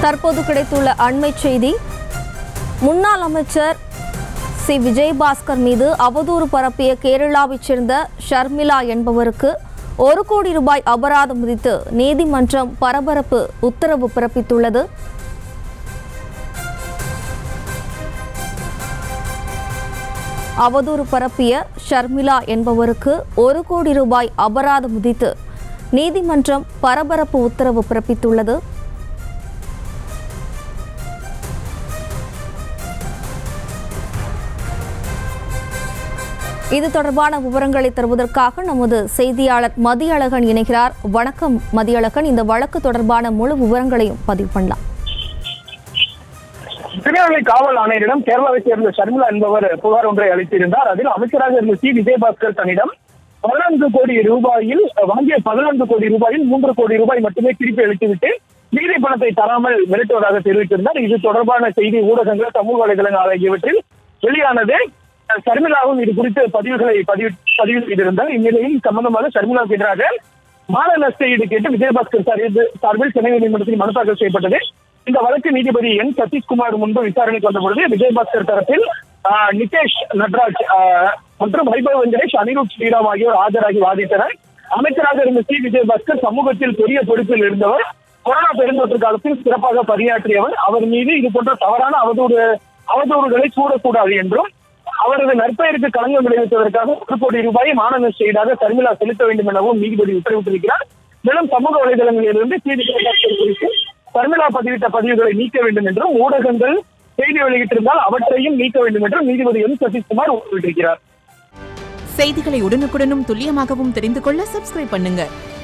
தற்போது கிடைத்துள்ள அண்மை செய்தி முன்னாள் அமைச்சர் சி விஜயபாஸ்கர் மீது அவதூறு பரப்பிய கேரளாவைச் சேர்ந்த ஷர்மிளா என்பவருக்கு ஒரு கோடி ரூபாய் அபராதம் விதித்து நீதிமன்றம் பரபரப்பு உத்தரவு பிறப்பித்துள்ளது அவதூறு பரப்பிய ஷர்மிளா என்பவருக்கு ஒரு கோடி ரூபாய் அபராதம் விதித்து நீதிமன்றம் பரபரப்பு உத்தரவு பிறப்பித்துள்ளது இது தொடர்பான விவரங்களை தருவதற்காக நமது செய்தியாளர் மதியழகன் இணைகிறார் வணக்கம் மதியழகன் இந்த வழக்கு தொடர்பான முழு விவரங்களையும் பதிவு பண்ணலாம் திருநெல்வேலி காவல் ஆணையரிடம் கேரளாவைச் சேர்ந்த ஷர்மிளா என்பவர் புகார் ஒன்றை அளித்திருந்தார் அதில் அமைச்சராக இருந்த சி விஜயபாஸ்கர் தன்னிடம் பதினான்கு கோடி ரூபாயில் வாங்கிய பதினான்கு கோடி ரூபாயில் மூன்று கோடி ரூபாய் மட்டுமே திருப்பி அளித்துவிட்டு மீதி பணத்தை தராமல் மிரட்டுவதாக தெரிவித்திருந்தார் இது தொடர்பான செய்தி ஊடகங்கள் சமூக வலைதளங்கள் ஆகியவற்றில் வெளியானது ஷர்மிளாவும் இது குறித்து பதிவுகளை பதிவு பதிவு செய்திருந்தார் இந்நிலையில் சம்பந்தமாக ஷர்மிளாவுக்கு எதிராக மான நஷ்ட ஈடு கேட்டு விஜயபாஸ்கர் சார்பில் சார்பில் சென்னை நீதிமன்றத்தில் மனு தாக்கல் செய்யப்பட்டது இந்த வழக்கு நீதிபதி என் சதீஷ்குமார் முன்பு விசாரணைக்கு வந்த பொழுது விஜயபாஸ்கர் தரப்பில் ஆஹ், நிதேஷ் நட்ராஜ் ஆஹ், மற்றும் வைபவ் வெங்கடேஷ் அனிருத் ஸ்ரீராம் ஆகியோர் ஆஜராகி வாதிட்டனர் அமைச்சராக இருந்த சி விஜயபாஸ்கர் சமூகத்தில் பெரிய பொறுப்பில் இருந்தவர் கொரோனா பெருந்தொற்று காலத்தில் சிறப்பாக பணியாற்றியவர் அவர் மீது இது போன்ற தவறான அவதூறு அவதூறுகளை கூறக்கூடாது என்றும் அவரது நற்பெயருக்கு களங்கம் விளைவித்ததற்காக ஒரு கோடி ரூபாயை மான நஷ்ட ஈடாக சர்மிளா செலுத்த வேண்டும் எனவும் நீதிபதி உத்தரவிட்டிருக்கிறார் மேலும் சமூக வலைதளங்களிலிருந்து செய்தி விளம்பரங்கள் குறித்து சர்மிளா பதிவிட்ட பதிவுகளை நீக்க வேண்டும் என்றும் ஊடகங்கள் செய்தி வெளியிட்டிருந்தால் அவற்றையும் நீக்க வேண்டும் என்றும் நீதிபதி எம் சதீஷ்குமார் உத்தரவிட்டிருக்கிறார் செய்திகளை உடனுக்குடனும் துல்லியமாகவும் தெரிந்து கொள்ள சப்ஸ்கிரைப் பண்ணுங்க